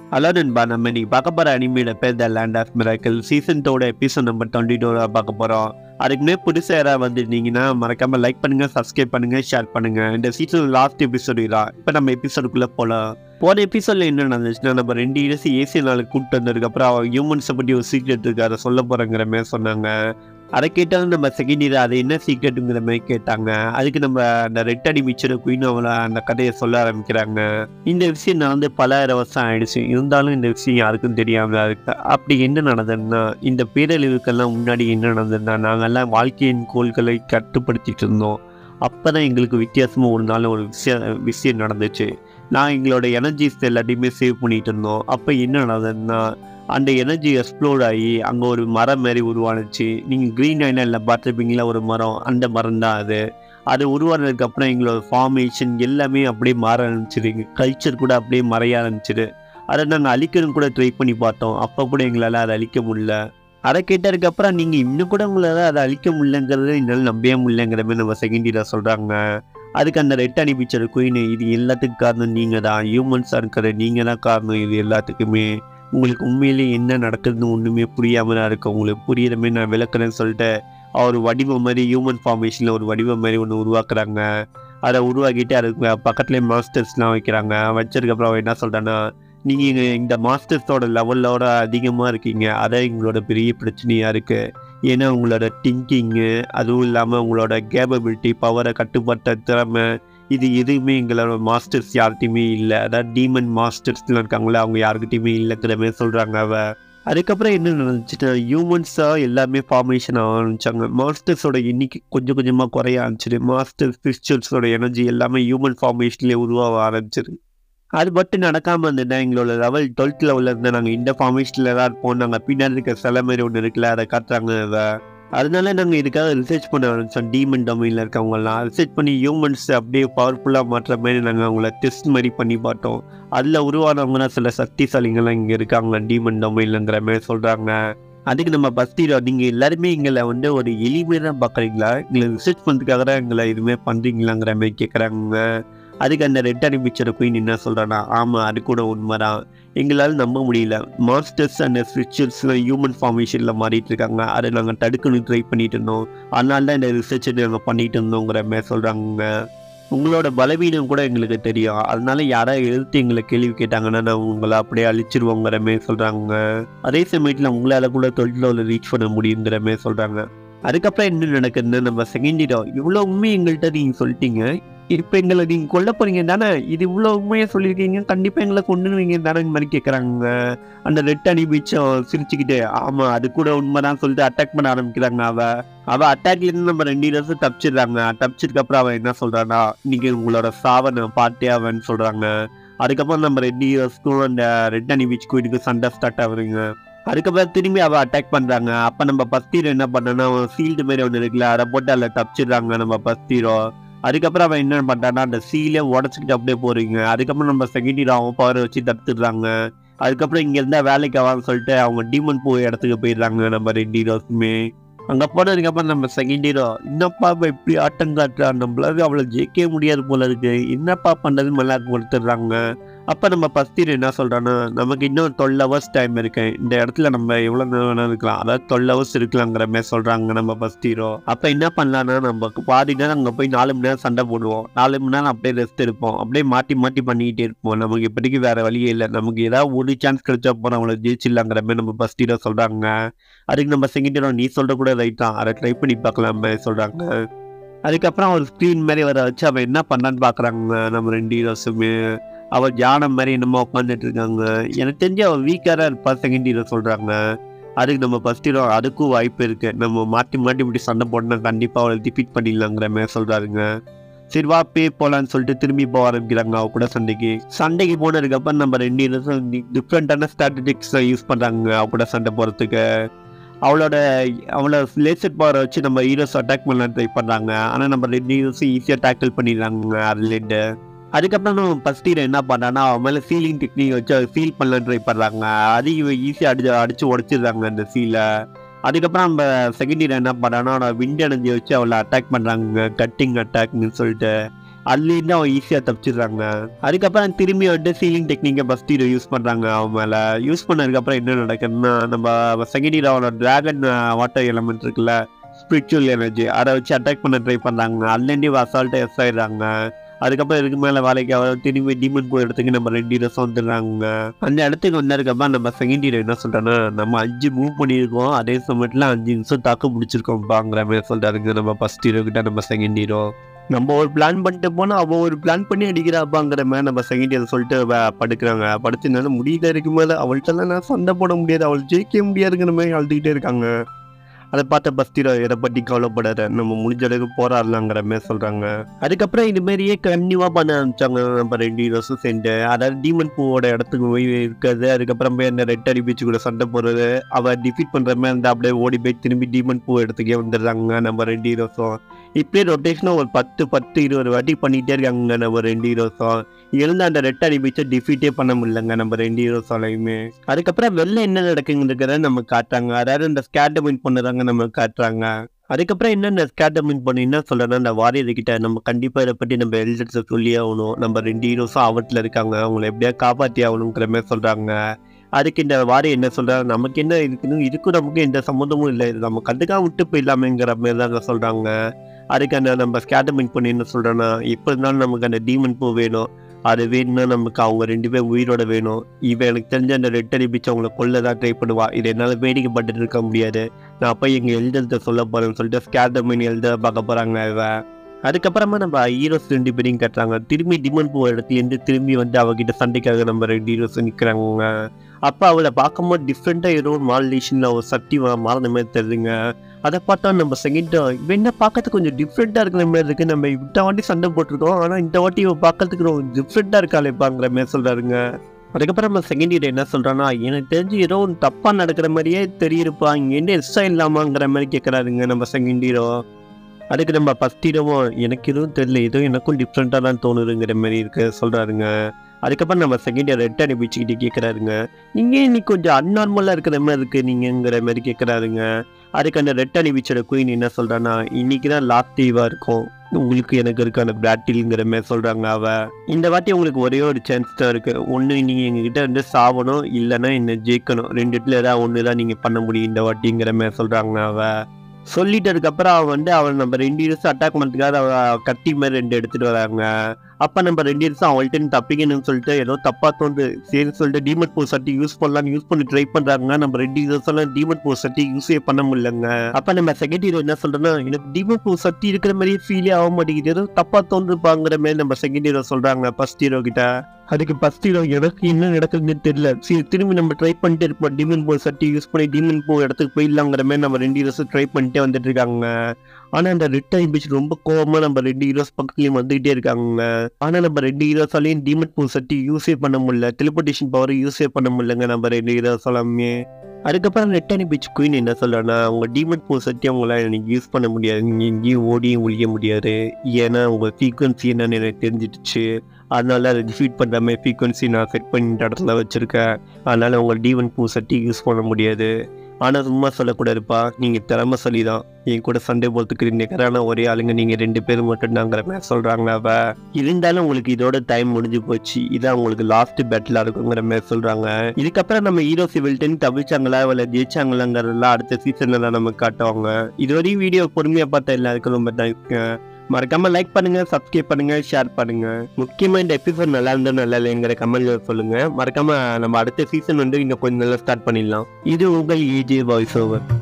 hello நண்பா நம்ம இன்னைக்கு பார்க்க போகிற அனிமையோட பேர் the land of miracle season டோட எபிசோட் நம்பர் டுவெண்ட்டி டோட பார்க்க போகிறோம் அதுக்கு முன்னே புதுசாக யாராவது வந்துருந்தீங்கன்னா மறக்காம லைக் பண்ணுங்க சப்ஸ்கிரைப் பண்ணுங்க ஷேர் பண்ணுங்க இந்த சீசன் லாஸ்ட் எபிசோடு தான் இப்போ நம்ம எபிசோடுக்குள்ளே போகலாம் போன எபிசோட்ல என்ன நடந்துச்சுன்னா நம்ம ரெண்டு இயர்ஸ் ஏசி நாளுக்கு கூப்பிட்டு வந்ததுக்கப்புறம் அவன் ஹியூமன்ஸை பற்றி ஒரு சீக்ரெட் இருக்கு அதை சொல்ல போகிறேங்கிற மாதிரி சொன்னாங்க அதை கேட்டாலும் நம்ம செகண்ட் இயர் அது என்ன சீக்ரெட்டுங்கிற மாதிரி கேட்டாங்க அதுக்கு நம்ம அந்த ரெட் அடி மிச்சர் குயின் அவளை அந்த கதையை சொல்ல ஆரம்பிக்கிறாங்க இந்த விஷயம் நடந்து பலாயிரம் வருஷம் ஆயிடுச்சு இருந்தாலும் இந்த விஷயம் யாருக்கும் தெரியாம இருக்கு அப்படி என்ன நடந்ததுன்னா இந்த பேரழிவுக்கெல்லாம் முன்னாடி என்ன நடந்ததுன்னா நாங்கெல்லாம் வாழ்க்கையின் கோள்களை கட்டுப்படுத்திட்டு இருந்தோம் அப்பதான் எங்களுக்கு வித்தியாசமா ஒரு நாள் ஒரு விஷயம் விஷயம் நடந்துச்சு நான் எங்களோட எனர்ஜிஸ் எல்லாத்தையுமே சேவ் பண்ணிட்டு இருந்தோம் அப்போ என்ன நடந்ததுன்னா அந்த எனர்ஜி எக்ஸ்ப்ளோர் ஆகி அங்கே ஒரு மரம் மாதிரி உருவானுச்சு நீங்கள் க்ரீன் ஐலாண்டில் பார்த்துருப்பீங்களா ஒரு மரம் அந்த மரம் தான் அது அது உருவானதுக்கு அப்புறம் எங்களோட ஃபார்மேஷன் எல்லாமே அப்படியே மாற ஆரம்பிச்சிது எங்கள் கல்ச்சர் கூட அப்படியே மறைய ஆரம்பிச்சிது அதை நாங்கள் அழிக்கணும் கூட ட்ரை பண்ணி பார்த்தோம் அப்போ கூட எங்களால் அதை அழிக்க முடியல அதை கேட்டதுக்கு அப்புறம் நீங்கள் இன்னும் கூட உங்களால் அதை அழிக்க முடியலங்கிறது என்னால் நம்பவே முடியலங்கிற மாதிரி நம்ம செகண்ட் இயராக சொல்கிறாங்க அதுக்கு அந்த ரெட் அனுப்பிச்சர் குயின் இது எல்லாத்துக்கும் காரணம் நீங்கள் தான் ஹியூமன்ஸாக இருக்கிற நீங்கள் தான் காரணம் இது எல்லாத்துக்குமே உங்களுக்கு உண்மையிலேயே என்ன நடக்குதுன்னு ஒன்றுமே புரியாமல் தான் இருக்கு உங்களுக்கு புரியுற மாதிரி நான் விளக்குறேன்னு சொல்லிட்டு அவர் வடிவம் மாதிரி ஹியூமன் ஃபார்மேஷனில் ஒரு வடிவம் மாதிரி ஒன்று உருவாக்குறாங்க அதை உருவாக்கிட்டு அதுக்கு பக்கத்துலேயே மாஸ்டர்ஸ்லாம் வைக்கிறாங்க வச்சதுக்கப்புறம் அவன் என்ன சொல்கிறான்னா நீங்கள் இந்த மாஸ்டர்ஸோட லெவலோட அதிகமாக இருக்கீங்க அதான் எங்களோட பெரிய பிரச்சனையாக இருக்குது ஏன்னா உங்களோட திங்கிங்கு அதுவும் இல்லாமல் உங்களோட கேபபிலிட்டி பவரை கட்டுப்பட்ட திறமை இது எதுவுமே எங்களோட மாஸ்டர்ஸ் யார்கிட்டையுமே இல்லை அதாவது டீமன் மாஸ்டர்ஸ்லாம் இருக்காங்களே அவங்க யாருக்கிட்டையுமே இல்லைங்கிற மாதிரி சொல்கிறாங்க அவ அதுக்கப்புறம் என்ன நடந்துச்சுன்னா ஹியூமன்ஸாக எல்லாமே ஃபார்மேஷன் ஆக ஆரம்பிச்சாங்க மாஸ்டர்ஸோட எண்ணிக்கை கொஞ்சம் கொஞ்சமாக குறைய ஆரம்பிச்சிது மாஸ்டர் கிறிஸ்டியன்ஸோட எனர்ஜி எல்லாமே ஹியூமன் ஃபார்மேஷன்லேயே உருவாக ஆரம்பிச்சிது அது மட்டும் நடக்காமல் இருந்ததுன்னா எங்களோட லெவல் டுவெல்த் லெவலில் இருந்தால் நாங்கள் இந்த ஃபார்மேஷனில் தான் இருப்போம் நாங்கள் பின்னாடி இருக்க சில மாதிரி ஒன்று இருக்குல்ல அதை காட்டுறாங்க அதை அதனால நாங்கள் இதுக்காக ரிசர்ச் பண்ண ஆரம்பிச்சோம் டீமன் டொமைனில் இருக்கவங்கலாம் ரிசர்ச் பண்ணி ஹியூமன்ஸ் அப்படியே பவர்ஃபுல்லாக மாற்றுற மாதிரி நாங்கள் அவங்கள டெஸ்ட் மாதிரி பண்ணி பார்த்தோம் அதில் உருவானவங்க தான் சில சக்திசாலிங்கெல்லாம் இங்கே இருக்காங்க டீமன் டொமைன்லங்கிற மாதிரி சொல்கிறாங்க அதுக்கு நம்ம பஸ்தீரோ நீங்கள் எல்லாருமே எங்களை வந்து ஒரு எளிமையாக தான் பார்க்குறீங்களா எங்களை ரிசர்ச் பண்ணுறதுக்காக தான் எங்களை இதுவுமே பண்ணுறீங்களாங்கிற மாதிரி கேட்குறாங்க அதுக்கு அந்த ரெட் அனுப்பிச்சோட குயின் என்ன சொல்கிறான்னா ஆமாம் அது கூட உண்மைதான் எங்களால் நம்ப முடியல மாஸ்டர்ஸ் அண்ட் ஸ்பிரிச்சுவல்ஸ்லாம் ஹியூமன் ஃபார்மேஷனில் மாறிட்டு இருக்காங்க அதை நாங்கள் தடுக்கணும் ட்ரை பண்ணிட்டு இருந்தோம் அதனால தான் இந்த ரிசர்ச்சை நாங்கள் பண்ணிட்டு இருந்தோங்கிற மாதிரி சொல்கிறாங்க உங்களோட பலவீனம் கூட எங்களுக்கு தெரியும் அதனால யாராவது எழுத்து எங்களை கேள்வி கேட்டாங்கன்னா நான் உங்களை அப்படியே அழிச்சிருவோங்கிற மாதிரி சொல்கிறாங்க அதே சமயத்தில் உங்களால் கூட தொழிலில் ரீச் பண்ண முடியுங்கிற மாதிரி சொல்கிறாங்க அதுக்கப்புறம் என்ன நடக்குதுன்னு நம்ம செகண்ட் இடம் இவ்வளோ உண்மை எங்கள்கிட்ட நீங்கள் சொல்லிட்டீங்க இப்போ எங்களை நீங்கள் கொல்ல போறீங்க தானே இது இவ்வளோ உண்மையாக சொல்லியிருக்கீங்க கண்டிப்பாக எங்களை கொண்டுருவீங்க தானே இந்த மாதிரி கேட்குறாங்க அந்த ரெட் அனுப்பிச்சோம் சிரிச்சுக்கிட்டு ஆமாம் அது கூட உண்மைதான் சொல்லிட்டு அட்டாக் பண்ண ஆரம்பிக்கிறாங்க அவ அவ அட்டாக்லேருந்து நம்ம ரெண்டு வருஷம் தப்பிச்சிடுறாங்க தப்பிச்சதுக்கு அப்புறம் அவன் என்ன சொல்றான்னா இன்னைக்கு உங்களோட சாவை நான் பார்த்தே அவன்னு சொல்றாங்க அதுக்கப்புறம் நம்ம ரெண்டு இயர்ஸ்க்கும் அந்த ரெட் அனுப்பிச்சு கோயிலுக்கு சண்டை ஸ்டார்ட் ஆகுறீங்க அதுக்கப்புறம் திரும்பி அவ அட்டாக் பண்றாங்க அப்ப நம்ம பஸ்தீரோ என்ன பண்ணனா ஃபீல்டு மாதிரி ஒன்று இருக்குல்ல அதை போட்டு அதில் தப்பிச்சிடுறாங்க நம்ம பஸ்தீரோ அதுக்கப்புறம் அவன் என்ன பண்றான்னா அந்த சீலே உடச்சிக்கிட்டு அப்படியே போறீங்க அதுக்கப்புறம் நம்ம செகண்ட் ஹீரோ அவன் பவரை வச்சு தடுத்துடுறாங்க அதுக்கப்புறம் இங்க இருந்தா வேலைக்கு ஆவான்னு சொல்லிட்டு அவங்க டீமன் போய் இடத்துக்கு போயிடுறாங்க நம்ம ரெண்டு ஹீரோஸுமே அங்க போனதுக்கப்புறம் நம்ம செகண்ட் ஹீரோ என்னப்பா இப்ப இப்படி ஆட்டம் காட்டுறா நம்மளால அவளை ஜெயிக்கவே முடியாது போல இருக்கு என்னப்பா பண்றது மல்லாக்கு கொடுத்துட்றாங்க அப்ப நம்ம ஃபர்ஸ்ட் ஹீரோ என்ன சொல்றான்னா நமக்கு இன்னும் டுவெல் ஹவர்ஸ் டைம் இருக்கு இந்த இடத்துல நம்ம எவ்வளவு நேரம் வேணாலும் இருக்கலாம் அதாவது டுவெல் ஹவர்ஸ் இருக்கலாங்கிற மாதிரி சொல்றாங்க நம்ம ஃபர்ஸ்ட் ஹீரோ அப்ப என்ன பண்ணலாம்னா நம்ம பாதி நேரம் அங்க போய் நாலு மணி நேரம் சண்டை போடுவோம் நாலு மணி நேரம் அப்படியே ரெஸ்ட் இருப்போம் அப்படியே மாட்டி மாட்டி பண்ணிக்கிட்டே இருப்போம் நமக்கு இப்போதைக்கு வேற வழியே இல்லை நமக்கு ஏதாவது ஒரு சான்ஸ் கிடைச்சா போறோம் அவங்கள ஜெயிச்சிடலாங்கிற மாதிரி நம்ம ஃபர்ஸ்ட் ஹீரோ சொல்றாங்க அதுக்கு நம்ம செகண்ட் ஹீரோ நீ சொல்ற கூட ரைட் தான் அதை ட்ரை பண்ணி பார்க்கலாம் சொல்றாங்க அதுக்கப்புறம் ஒரு ஸ்க்ரீன் மாதிரி வர வச்சு அவன் என்ன பண்ணான்னு பார்க்குறாங்க நம்ம ரெண்டு ஹீரோஸுமே அவள் தியானம் மாதிரி என்னமோ உட்காந்துட்டு இருக்காங்க எனக்கு தெரிஞ்சு அவள் வீக்காக தான் இருப்பா செகண்ட் ஹீரோ சொல்கிறாங்க அதுக்கு நம்ம ஃபர்ஸ்ட் ஹீரோ அதுக்கும் வாய்ப்பு இருக்குது நம்ம மாற்றி மாட்டி இப்படி சண்டை போடனா கண்டிப்பாக அவளை டிஃபீட் பண்ணிடலாங்கிற மாதிரி சொல்கிறாருங்க சரி வா பே போகலான்னு சொல்லிட்டு திரும்பி போக ஆரம்பிக்கிறாங்க அவ கூட சண்டைக்கு சண்டைக்கு போனதுக்கப்புறம் நம்ம ரெண்டு ஹீரோஸும் டிஃப்ரெண்ட்டான ஸ்ட்ராட்டஜிக்ஸ் யூஸ் பண்ணுறாங்க அவ கூட சண்டை போகிறதுக்கு அவளோட அவளை லேசர் பவரை வச்சு நம்ம ஹீரோஸ் அட்டாக் பண்ண ட்ரை பண்ணுறாங்க ஆனால் நம்ம ரெண்டு ஹீரோஸும் ஈஸியாக டேக்கிள் பண்ணிடுறாங்க அதுலேருந்து அதுக்கப்புறம் நம்ம ஃபர்ஸ்ட் ஹீரோ என்ன பண்ணான்னா அவன் மேலே ஃபீலிங் டெக்னிக் வச்சு அதை ஃபீல் பண்ணலாம் ட்ரை பண்ணுறாங்க அது இவன் ஈஸியாக அடிச்சு அடிச்சு உடச்சிடுறாங்க அந்த ஃபீலை அதுக்கப்புறம் நம்ம செகண்ட் ஹீரோ என்ன பண்ணான்னா அவனை விண்ட் எனர்ஜி வச்சு அவளை அட்டாக் பண்ணுறாங்க கட்டிங் அட்டாக்னு சொல்லிட்டு அதுலேருந்து அவன் ஈஸியாக தப்பிச்சிடுறாங்க அதுக்கப்புறம் திரும்பி வந்து சீலிங் டெக்னிக்கை ஃபஸ்ட் ஹீரோ யூஸ் பண்ணுறாங்க அவன் மேலே யூஸ் பண்ணதுக்கப்புறம் என்ன நடக்குதுன்னா நம்ம செகண்ட் ஹீரோ அவனோட டிராகன் வாட்டர் எலமெண்ட் இருக்குல்ல ஸ்பிரிச்சுவல் எனர்ஜி அதை வச்சு அட்டாக் பண்ண ட்ரை பண்ணுறாங்க அதுலேருந்து அசால்ட்டாக எஸ் ஆயிடுறாங்க அதுக்கப்புறம் இதுக்கு மேலே வேலைக்கு அவர் திரும்பி டீமன் போய் இடத்துக்கு நம்ம ரெண்டு ஹீரோஸ் வந்துடுறாங்க அந்த இடத்துக்கு வந்ததுக்கப்புறம் நம்ம செகண்ட் ஹீரோ என்ன சொல்கிறோன்னா நம்ம அஞ்சு மூவ் பண்ணியிருக்கோம் அதே சமயத்தில் அஞ்சு நிமிஷம் தாக்கு பிடிச்சிருக்கோம்பாங்கிற மாதிரி சொல்கிறாருங்க நம்ம ஃபஸ்ட் ஹீரோ கிட்ட நம்ம செகண்ட் ஹீரோ நம்ம ஒரு பிளான் பண்ணிட்டு போனால் அவள் ஒரு பிளான் பண்ணி அடிக்கிறாப்பாங்கிற மாதிரி நம்ம செகண்ட் இயர் சொல்லிட்டு வ- படுக்கிறாங்க படுத்துனால முடியல இருக்கு மேலே அவள்கிட்டலாம் நான் சண்டை போட முடியாது அவள் ஜெயிக்க முடியாதுங்கிற மாதிரி அழுதுகிட்டே இருக்காங்க அதை பார்த்த பஸ்திரோ இதை பற்றி கவலைப்படாத நம்ம முடிஞ்ச அளவுக்கு போராடலாங்கிற மாதிரி சொல்கிறாங்க அதுக்கப்புறம் இது மாதிரியே கன்னியூவாக பண்ண ஆரம்பிச்சாங்க நம்ம ரெண்டு ஹீரோஸும் சேர்ந்து அதாவது டீமன் பூவோட இடத்துக்கு போய் இருக்கிறது அதுக்கப்புறம் போய் அந்த ரெட் அடி பீச்சு கூட சண்டை போடுறது அவள் டிஃபீட் பண்ணுற மாதிரி இருந்தால் அப்படியே ஓடி போய் திரும்பி டீமன் பூ இடத்துக்கே வந்துடுறாங்க நம்ம ரெண்டு ஹீரோஸும் இப்படியே ரொட்டேஷனாக ஒரு பத்து பத்து இருபது வாட்டி பண்ணிகிட்டே இருக்காங்க நம்ம ரெண்டு ஹீரோஸும் எழுந்து அந்த ரெட் அடி பீச்சை டிஃபீட்டே பண்ண முடியலங்க நம்ம ரெண்டு ஹீரோஸாலையுமே அதுக்கப்புறம் வெளில என்ன நடக்குங்கிறத நம்ம காட்டுறாங்க அதாவது இந்த ஸ்கேட்டமின் பண்ணுறாங்க நம்ம காட்டுறாங்க அதுக்கப்புறம் என்ன ஸ்கேட்டமின் பண்ணி என்ன சொல்கிறேன்னா இந்த வாரியர் கிட்ட நம்ம கண்டிப்பாக இதை பற்றி நம்ம எல்டர்ஸை சொல்லி ஆகணும் நம்ம ரெண்டு ஹீரோஸும் ஆபத்தில் இருக்காங்க அவங்கள எப்படியா காப்பாற்றி ஆகணுங்கிற மாதிரி சொல்கிறாங்க அதுக்கு இந்த வாரி என்ன சொல்றாரு நமக்கு என்ன இருக்குன்னு இதுக்கும் நமக்கு எந்த சம்மந்தமும் இல்லை இது நம்ம கண்டுக்காம விட்டு போயிடலாமேங்கிற மாதிரி தான் சொல்கிறாங்க அதுக்கு அந்த நம்ம ஸ்கேட்டமின் பண்ணி என்ன சொல்கிறேன்னா இப்போ இருந்தாலும் நமக்கு அந்த டீமன் பூ வேணும் அது வேணும்னா நமக்கு அவங்க ரெண்டு பேரும் உயிரோட வேணும் இவன் எனக்கு தெரிஞ்ச அந்த ரெட் அடி பிச்சு அவங்கள கொல்ல தான் ட்ரை பண்ணுவா இது என்னால் வேடிக்கை பட்டுட்டு இருக்க முடியாது நான் போய் எங்கள் எழுதுறத சொல்ல போகிறேன்னு சொல்லிட்டு ஸ்கேட்டமின் எழுத பார்க்க போகிறாங்க இவன் அதுக்கப்புறமா நம்ம ஹீரோஸ் ரெண்டு பேரையும் கட்டுறாங்க திரும்பி டிமன் பூ இடத்துலேருந்து திரும்பி வந்து அவகிட்ட சண்டைக்காக நம்ம ரெண்டு ஹீரோஸ் நிற்கிறாங்க அப்போ அவளை பார்க்கும்போது டிஃப்ரெண்ட்டாக ஏதோ ஒரு மாடலேஷனில் ஒரு சக்தி மா- மாறின மாதிரி தெரியுதுங்க அதை பார்த்தா நம்ம செகண்ட் இவன் என்ன பார்க்கறதுக்கு கொஞ்சம் டிஃப்ரெண்ட்டாக இருக்கிற மாதிரி இருக்கு நம்ம இந்த வாட்டி சண்டை போட்டிருக்கோம் ஆனால் இந்த வாட்டி இவன் பார்க்கறதுக்கு ரொம்ப டிஃப்ரெண்ட்டாக இருக்காளேப்பாங்கிற மாதிரி சொல்கிறாருங்க அதுக்கப்புறம் நம்ம செகண்ட் இயர் என்ன சொல்கிறான்னா எனக்கு தெரிஞ்சு ஏதோ ஒரு தப்பாக நடக்கிற மாதிரியே தெரியிருப்பா இங்கேருந்து எஸ்ஸா இல்லாமாங்கிற மாதிரி கேட்குறாருங்க நம்ம செகண்ட் ஹீரோ அதுக்கு நம்ம ஃபஸ்ட் ஹீரோவும் எனக்கு எதுவும் தெரியல ஏதோ எனக்கும் டிஃப்ரெண்ட்டாக தான் தோணுதுங்கிற மாதிரி இருக்கு சொல்கிறாருங்க அதுக்கப்புறம் நம்ம செகண்ட் இயர் ரெட் அனுப்பிச்சுக்கிட்டு கேட்குறாருங்க நீங்கள் இன்னைக்கு கொஞ்சம் அன்நார்மலாக இருக்கிற மாதிரி இருக்குது நீங்கங்கிற மாதிரி கேட்குறாருங்க அதுக்கு அந்த ரெட் அனிபிச்சோட குயின் என்ன சொல்கிறான்னா இன்னைக்கு தான் லாஸ்ட் டீவாக இருக்கும் உங்களுக்கு எனக்கு இருக்க அந்த பிராட்டில்ங்கிற மாதிரி சொல்கிறாங்க அவ இந்த வாட்டி உங்களுக்கு ஒரே ஒரு சான்ஸ் தான் இருக்குது ஒன்று நீங்கள் எங்ககிட்ட வந்து சாவணும் இல்லைன்னா என்ன ஜெயிக்கணும் ரெண்டுத்துல ஏதாவது ஒன்று தான் நீங்கள் பண்ண முடியும் இந்த வாட்டிங்கிற மாதிரி சொல்கிறாங்க அவ சொல்லிட்டதுக்கு அப்புறம் அவன் வந்து அவன் நம்ம ரெண்டு இயர்ஸ் அட்டாக் பண்ணுறதுக்காக அவ கத்தி மாதிரி ரெண்டு எடுத்துட்டு வராங்க அப்ப நம்ம ரெண்டு இயர்ஸ் அவள்கிட்ட தப்பிக்கணும்னு சொல்லிட்டு ஏதோ தப்பா தோணுது சரின்னு சொல்லிட்டு டீமட் போ சட்டி யூஸ் பண்ணலாம்னு யூஸ் பண்ணி ட்ரை பண்றாங்க நம்ம ரெண்டு இயர்ஸ் எல்லாம் டீமட் போ சட்டி யூஸே பண்ண முடியலங்க அப்ப நம்ம செகண்ட் ஹீரோ என்ன சொல்றோம்னா எனக்கு டீமட் போ சட்டி இருக்கிற மாதிரியே ஃபீலே ஆக மாட்டேங்குது ஏதோ தப்பா தோன்றுப்பாங்கிற மாதிரி நம்ம செகண்ட் ஹீரோ சொல்றாங்க ஃபர்ஸ்ட் ஹீரோ கிட்ட அதுக்கு ஃபர்ஸ்ட் ஹீரோ எனக்கு என்ன நடக்குதுன்னு தெரியல சரி திரும்பி நம்ம ட்ரை பண்ணிட்டு இருப்போம் டீமன் போ சட்டி யூஸ் பண்ணி டீமன் போ இடத்துக்கு போயிடலாங்கிற மாதிரி நம்ம ரெண்டு ஹீரோஸ் ட்ரை பண்ணிட்டே வந்துட்டு இருக்காங்க ஆனா அந்த ரிட்டர்ன் பீச் ரொம்ப கோவமா நம்ம ரெண்டு ஹீரோஸ் பக்கத்துலயும் வந்துகிட்டே இருக்காங்க ஆனா நம்ம ரெண்டு ஹீரோஸாலையும் டீமன் பூ சட்டி யூஸே பண்ண முடியல டெலிபோர்டேஷன் பவர் யூஸே பண்ண முடியலங்க நம்ம ரெண்டு ஹீரோஸாலுமே அதுக்கப்புறம் ரெட்டனி பீச் குயின் என்ன சொல்றேன்னா உங்க டீமன் பூ சட்டி அவங்களால எனக்கு யூஸ் பண்ண முடியாது நீங்க எங்கேயும் ஓடியும் ஒழிய முடியாது ஏன்னா உங்க ஃப்ரீக்வன்சி என்னன்னு எனக்கு தெரிஞ்சிடுச்சு அதனால அதை டிஃபீட் பண்ற மாதிரி ஃப்ரீக்வன்சி நான் செட் பண்ணிட்ட இடத்துல வச்சிருக்கேன் அதனால உங்க டீமன் பூ சட்டி யூஸ் பண்ண முடியாது ஆனா சும்மா சொல்லக்கூடாதுப்பா நீங்க திறமைசாலி தான் என் கூட சண்டை போகிறதுக்கு நிகரான ஒரே ஆளுங்க நீங்க ரெண்டு பேரும் மட்டும்தாங்கிற மாதிரி சொல்றாங்க அவ இருந்தாலும் உங்களுக்கு இதோட டைம் முடிஞ்சு போச்சு இதான் உங்களுக்கு லாஸ்ட் பேட்டிலா இருக்குங்கிற மாதிரி சொல்றாங்க இதுக்கப்புறம் நம்ம ஹீரோ சிவில்டன் தவிச்சாங்களா இல்ல ஜெயிச்சாங்களாங்கிறதெல்லாம் அடுத்த சீசன்ல தான் நம்ம காட்டுவாங்க இதுவரையும் வீடியோ பொறுமையா பார்த்தா எல்லாருக்கும் ரொம்ப தேங்க்ஸ்ங்க மறக்காம லைக் பண்ணுங்க சப்ஸ்கிரைப் பண்ணுங்க ஷேர் பண்ணுங்க முக்கியமா இந்த எபிசோட் நல்லா இருந்தா நல்லா இல்லைங்கிற கமெண்ட்ல சொல்லுங்க மறக்காம நம்ம அடுத்த சீசன் வந்து இன்னும் கொஞ்சம் நல்லா ஸ்டார்ட் பண்ணிடலாம் இது உங்கள் ஏஜே வாய்ஸ் ஓவர்